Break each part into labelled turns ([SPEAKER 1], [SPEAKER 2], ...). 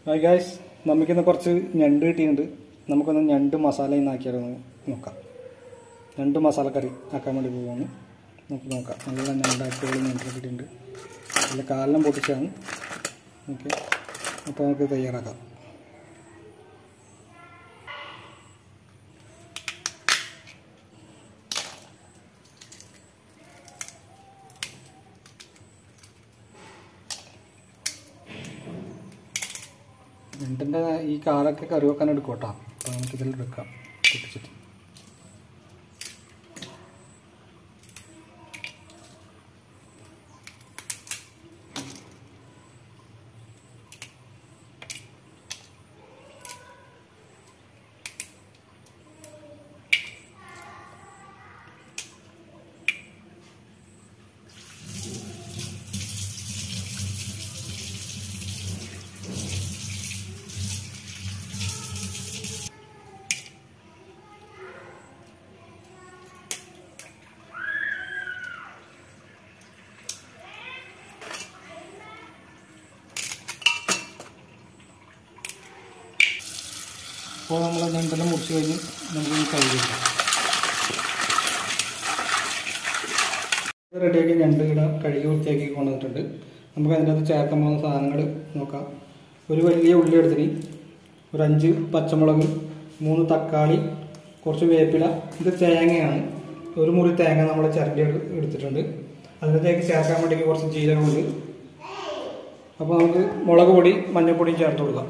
[SPEAKER 1] Hi guys നമുക്കിന്ന് കുറച്ച് ഞണ്ട് കിട്ടിയിട്ടുണ്ട് നമുക്കൊന്ന് ഞണ്ട് മസാല ഇന്നാക്കിയാലോ നോക്കാം ഞണ്ട് മസാലക്കറി ആക്കാൻ വേണ്ടി പോകുന്നു നമുക്ക് നോക്കാം നല്ല ഞണ്ട് അടിപൊളി ഞണ്ട് കിട്ടിയിട്ടുണ്ട് നല്ല കാലിനും പൊട്ടിച്ചാണ് ഓക്കെ അപ്പോൾ നമുക്ക് തയ്യാറാക്കാം ഞണ്ടിൻ്റെ ഈ കാലൊക്കെ കറി വെക്കാൻ എടുക്കും കേട്ടോ അപ്പോൾ നമുക്കിതിൽ എടുക്കാം പൊട്ടിച്ചിട്ട് അപ്പോൾ നമ്മൾ ഞണ്ടെല്ലാം മുറിച്ച് കഴിഞ്ഞ് നമുക്ക് കഴുകിയെടുക്കാം റെഡിയാക്കി ഞണ്ട് ഇട കഴുകി വൃത്തിയാക്കി കൊണ്ടുവന്നിട്ടുണ്ട് നമുക്ക് അതിൻ്റെ അകത്ത് ചേർക്കാൻ പോകുന്ന സാധനങ്ങൾ നോക്കാം ഒരു വലിയ ഉള്ളി എടുത്തിന് ഒരു അഞ്ച് പച്ചമുളക് മൂന്ന് തക്കാളി കുറച്ച് വേപ്പില ഇത് തേങ്ങയാണ് ഒരു മുറി തേങ്ങ നമ്മൾ ചിരണ്ടി എടു- എടുത്തിട്ടുണ്ട് അതിനകത്തേക്ക് ചേർക്കാൻ വേണ്ടി കുറച്ച് ജീരകമുണ്ട് അപ്പോൾ നമുക്ക് മുളക് പൊടി മഞ്ഞൾപ്പൊടിയും ചേർത്ത് കൊടുക്കാം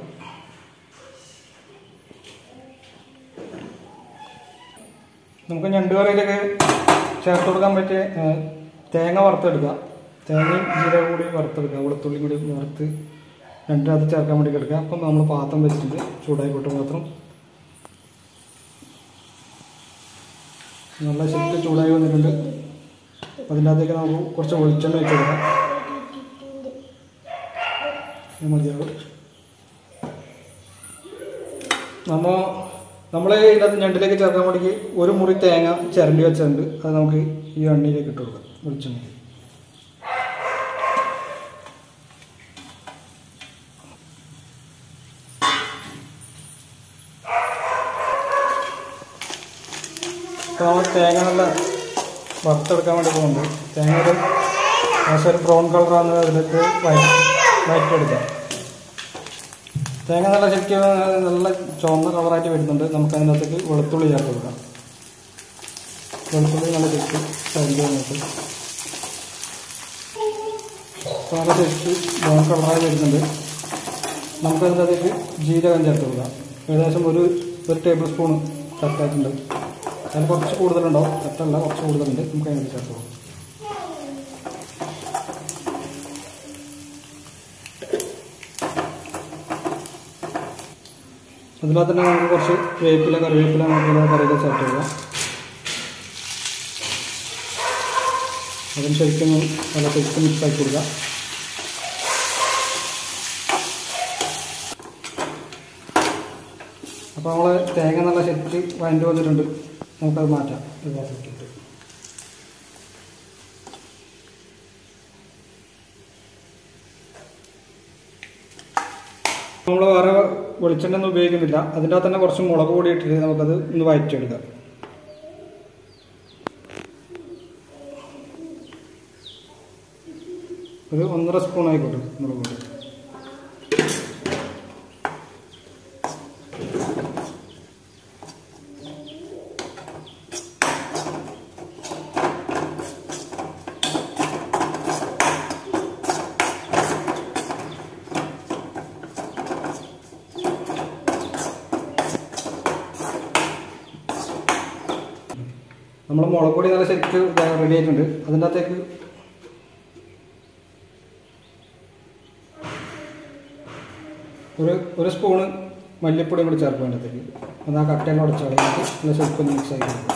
[SPEAKER 1] നമുക്ക് ഞണ്ട് കറിയിലൊക്കെ ചേർത്ത് കൊടുക്കാൻ പറ്റിയ ആ, തേങ്ങ വറുത്തെടുക്കുക തേങ്ങയും ജീരകം കൂടി വറുത്തെടുക്കുക വെളുത്തുള്ളി കൂടി വറുത്ത് രണ്ടിനകത്ത് ചേർക്കാൻ വേണ്ടി എടുക്കുക അപ്പം നമ്മൾ പാത്രം വെച്ചിട്ടുണ്ട് ചൂടായിക്കോട്ടെ പാത്രം നല്ല ശരിക്കും ചൂടായി വന്നിട്ടുണ്ട് അതിൻ്റെ അകത്തേക്ക് നമുക്ക് കുറച്ച് വെളിച്ചെണ്ണ വെച്ച് കൊടുക്കാം ഇത് മതിയാവും നമ്മ നമ്മൾ ഇതിനകത്ത് ഞണ്ടിലേക്ക് ചേർക്കാൻ വേണ്ടി ഒരു മുറി തേങ്ങ ചിരണ്ടി വെച്ചിട്ടുണ്ട് അത് നമുക്ക് ഈ എണ്ണയിലേക്ക് ഇട്ട് കൊടുക്കാം വെളിച്ചെണ്ണ അപ്പോൾ നമ്മൾ തേങ്ങ നല്ല വറുത്തെടുക്കാൻ വേണ്ടി പോകുന്നുണ്ട് തേങ്ങ ഒരു ഏകദേശം ഒരു ബ്രൗൺ കളറാണ് അതിലേക്ക് വയറ്റെടുക്കാം തേങ്ങ നല്ല ശരിക്കും നല്ല ചുവന്ന കളറായിട്ട് വരുന്നുണ്ട് നമുക്ക് അതിനകത്തേക്ക് വെളുത്തുള്ളി ചേർത്ത് കൊടുക്കാം വെളുത്തുള്ളി നല്ല ശരിക്കും കരിഞ്ഞ് വന്നിട്ട് അപ്പോൾ നല്ല ശരിക്ക് ബ്രൗൺ കളറായി വരുന്നുണ്ട് നമുക്ക് അതിനകത്തേക്ക് ജീരകം ചേർത്ത് കൊടുക്കാം ഏകദേശം ഒരു ഒരു ടേബിൾ സ്പൂൺ കട്ടായിട്ടുണ്ട് അതിന് കുറച്ച് കൂടുതലുണ്ടാവും കട്ടല്ല കുറച്ച് കൂടുതലുണ്ട് നമുക്ക് അതിനകത്ത് ചേർത്ത് കൊടുക്കാം അതിനകത്ത് തന്നെ നമുക്ക് കുറച്ച് വേപ്പില കറിവേപ്പില നമുക്ക് കറിയിൽ ചേർത്ത് കൊടുക്കാം അതിന് ശരിക്കും ഒന്ന് നല്ല ശരിക്കും മിക്സ് ആക്കി കൊടുക്കുക അപ്പോൾ നമ്മൾ തേങ്ങ നല്ല ശരിക്ക് വഴണ്ടി വന്നിട്ടുണ്ട് നമുക്കത് മാറ്റാം ഒരു പാത്രത്തിലിട്ട് നമ്മൾ വേറെ വെളിച്ചെണ്ണ ഒന്നും ഉപയോഗിക്കുന്നില്ല അതിൻ്റെ അകത്ത് തന്നെ കുറച്ച് മുളക് പൊടി ഇട്ടിട്ട് നമുക്കത് ഒന്ന് വഴറ്റിയെടുക്കാം ഒരു ഒന്നര സ്പൂൺ ആയിക്കോട്ടെ മുളക് പൊടി നമ്മൾ മുളക് പൊടി നല്ല ശരിക്ക് റെഡി ആയിട്ടുണ്ട് അതിൻ്റെ അകത്തേക്ക് ഒരു ഒരു സ്പൂണ് മല്ലിപ്പൊടിയും കൂടി ചേർക്കും അതിൻ്റെ അകത്തേക്ക് അത് ആ കട്ടയെല്ലാം ഉടച്ചാൽ നല്ല ശരിക്കും മിക്സ് ആക്കി കൊടുക്കും.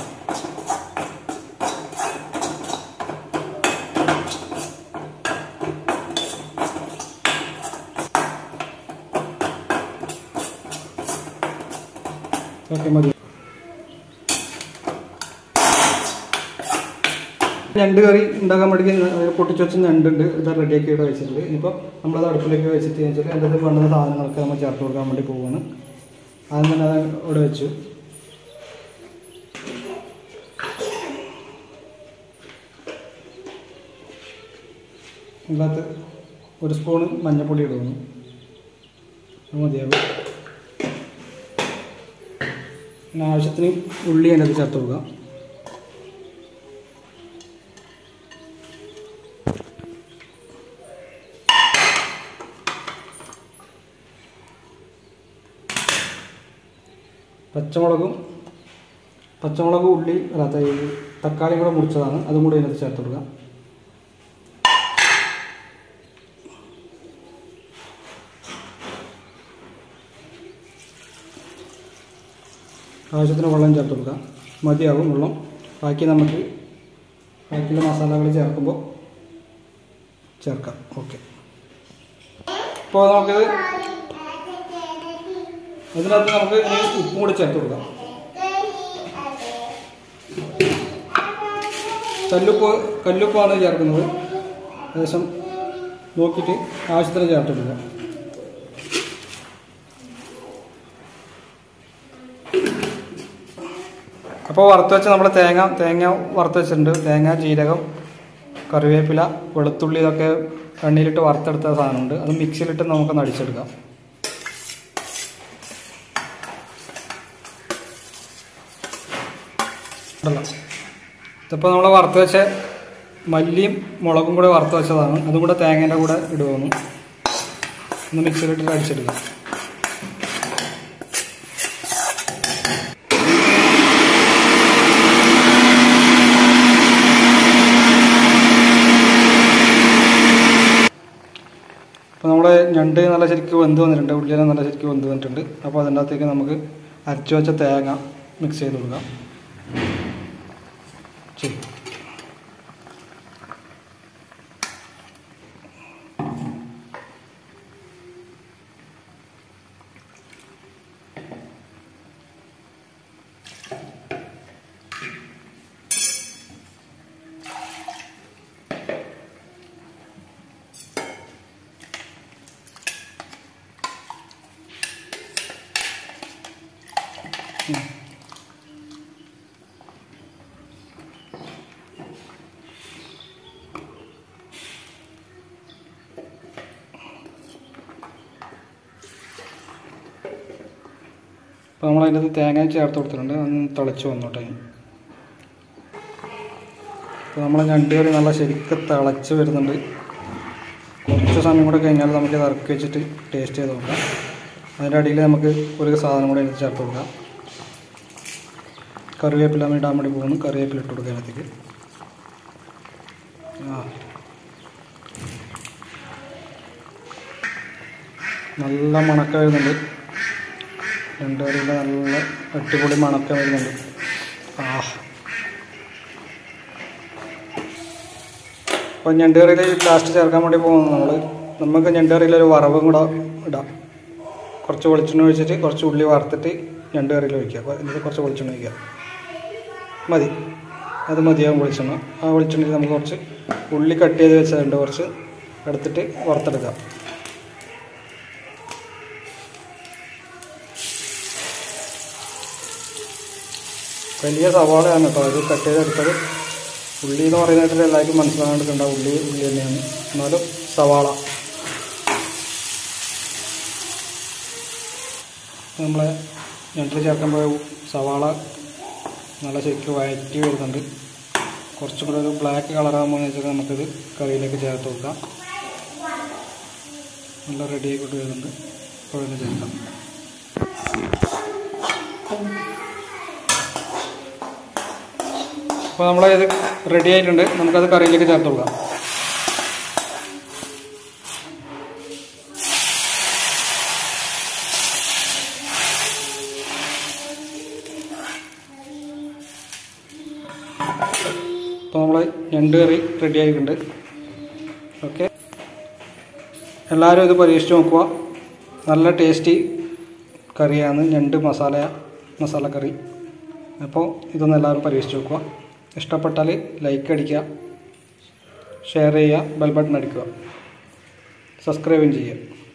[SPEAKER 1] ഓക്കെ മതി ഞണ്ട് കറി ഉണ്ടാക്കാൻ വേണ്ടി പൊട്ടിച്ച് വെച്ച ഞണ്ടുണ്ട് ഇത് റെഡിയാക്കി ഇവിടെ വെച്ചിട്ടുണ്ട് ഇനിയിപ്പോൾ നമ്മളത് അടുപ്പിലേക്ക് വെച്ചിട്ട് വെച്ചാൽ അതിൻ്റെ അത് വേണ്ടുന്ന സാധനങ്ങളൊക്കെ നമ്മൾ ചേർത്ത് കൊടുക്കാൻ വേണ്ടി പോവുകയാണ് ആദ്യം തന്നെ അത് ഇവിടെ വെച്ചു ഇതിനകത്ത് ഒരു സ്പൂണ് മഞ്ഞൾപ്പൊടി ഇടുന്നു അത് മതിയാകും പിന്നെ ആവശ്യത്തിന് ഉള്ളി അതിനകത്ത് ചേർത്ത് കൊടുക്കാം പച്ചമുളകും പച്ചമുളക് ഉള്ളി അല്ലാത്ത ഈ തക്കാളിയും കൂടെ മുറിച്ചതാണ് അതും കൂടി അതിനകത്ത് ചേർത്ത് കൊടുക്കാം ആവശ്യത്തിന് വെള്ളം ചേർത്ത് കൊടുക്കാം മതിയാകും വെള്ളം ബാക്കി നമുക്ക് ബാക്കിയുള്ള മസാലകൾ ചേർക്കുമ്പോൾ ചേർക്കാം ഓക്കെ ഇപ്പോൾ നമുക്കിത് ഇതിനകത്ത് നമുക്ക് ഇനി ഉപ്പും കൂടി ചേർത്ത് കൊടുക്കാം കല്ലുപ്പ് കല്ലുപ്പാണ് ചേർക്കുന്നത് ഏകദേശം നോക്കിയിട്ട് ആവശ്യത്തിന് ചേർത്ത് കൊടുക്കാം അപ്പോൾ വറുത്ത് വെച്ച് നമ്മൾ തേങ്ങ തേങ്ങ വറുത്ത് വെച്ചിട്ടുണ്ട് തേങ്ങ ജീരകം കറിവേപ്പില വെളുത്തുള്ളി ഇതൊക്കെ എണ്ണയിലിട്ട് വറുത്തെടുത്ത സാധനമുണ്ട് അത് മിക്സിയിലിട്ട് നമുക്കൊന്ന് അടിച്ചെടുക്കാം ഉണ്ടല്ലോ ഇതിപ്പോൾ നമ്മൾ വറുത്ത് വെച്ച മല്ലിയും മുളകും കൂടെ വറുത്ത് വെച്ചതാണ് അതും കൂടെ തേങ്ങേൻ്റെ കൂടെ ഇടുവന്നു ഒന്ന് മിക്സിയിലിട്ട് അടിച്ചെടുക്കാം അപ്പോൾ നമ്മൾ ഞണ്ട് നല്ല ശരിക്കും വെന്ത് വന്നിട്ടുണ്ട് ഉള്ളിയെല്ലാം നല്ല ശരിക്കും വെന്ത് വന്നിട്ടുണ്ട് അപ്പോൾ അതിൻ്റെ അകത്തേക്ക് നമുക്ക് അരച്ചു വെച്ച തേങ്ങ മിക്സ് ചെയ്ത് കൊടുക്കാം ശരി അപ്പോൾ നമ്മൾ അതിൻ്റെ തേങ്ങ ചേർത്ത് കൊടുത്തിട്ടുണ്ട് ഒന്ന് തിളച്ച് വന്നോട്ടെ അപ്പോൾ നമ്മൾ ഞണ്ട് കറി നല്ല ശരിക്കും തിളച്ച് വരുന്നുണ്ട് കുറച്ച് സമയം കൂടെ കഴിഞ്ഞാൽ നമുക്ക് ഇത് ഇറക്കി വെച്ചിട്ട് ടേസ്റ്റ് ചെയ്ത് നോക്കാം അതിൻ്റെ അടിയിൽ നമുക്ക് ഒരു സാധനം കൂടെ ഇതിൽ ചേർത്ത് കൊടുക്കാം കറിവേപ്പില ഇടാൻ വേണ്ടി പോകുന്നു കറിവേപ്പില ഇട്ട് കൊടുക്കുക അതിനകത്തേക്ക് ആ നല്ല മണക്ക വരുന്നുണ്ട് രണ്ട് കറിയിൽ നല്ല അടിപൊളി മണക്ക വരുന്നുണ്ട് ആ അപ്പോൾ ഞണ്ട് കറിയിൽ ലാസ്റ്റ് ചേർക്കാൻ വേണ്ടി പോകുന്നത് നമ്മൾ നമുക്ക് ഞണ്ട് കറിയിൽ ഒരു വറവും കൂടെ ഇടാം കുറച്ച് വെളിച്ചെണ്ണ ഒഴിച്ചിട്ട് കുറച്ച് ഉള്ളി വറുത്തിട്ട് ഞണ്ട് കറിയിൽ ഒഴിക്കുക അപ്പോൾ എന്നിട്ട് കുറച്ച് വെളിച്ചെണ്ണ ഒഴിക്കുക മതി അത് മതിയാകും വെളിച്ചെണ്ണ ആ വെളിച്ചെണ്ണയിൽ നമുക്ക് കുറച്ച് ഉള്ളി കട്ട് ചെയ്ത് വെച്ചിട്ടുണ്ട് കുറച്ച് എടുത്തിട്ട് വറുത്തെടുക്കാം വലിയ സവാളയാണ് കേട്ടോ അത് കട്ട് ചെയ്തെടുത്തത് ഉള്ളി എന്ന് പറയുന്നതിൽ എല്ലാവർക്കും മനസ്സിലാകാണ്ടിട്ടുണ്ടാവും ഉള്ളി ഉള്ളി തന്നെയാണ് എന്നാലും സവാള നമ്മളെ ഞണ്ടിൽ ചേർക്കാൻ പോയ സവാള നല്ല ശരിക്കും വഴറ്റി വരുന്നുണ്ട് കുറച്ചും കൂടെ ഒരു ബ്ലാക്ക് കളറാകുമ്പോൾ വെച്ചാൽ നമുക്കിത് കറിയിലേക്ക് ചേർത്ത് കൊടുക്കാം നല്ല റെഡി ആയിക്കൊണ്ട് വരുന്നുണ്ട് അപ്പോൾ ഇതിന് ചേർക്കാം അപ്പോൾ നമ്മൾ ഇത് റെഡി ആയിട്ടുണ്ട് നമുക്കത് കറിയിലേക്ക് ചേർത്ത് കൊടുക്കാം അപ്പോൾ നമ്മൾ ഞണ്ട് കറി റെഡി ആയിട്ടുണ്ട് ഓക്കെ എല്ലാവരും ഇത് പരീക്ഷിച്ച് നോക്കുക നല്ല ടേസ്റ്റി കറിയാണ് ഞണ്ട് മസാല മസാല കറി അപ്പോൾ ഇതൊന്ന് എല്ലാവരും പരീക്ഷിച്ച് നോക്കുക ഇഷ്ടപ്പെട്ടാൽ ലൈക്ക് അടിക്കുക ഷെയർ ചെയ്യുക ബെൽ ബട്ടൺ അടിക്കുക സബ്സ്ക്രൈബും ചെയ്യുക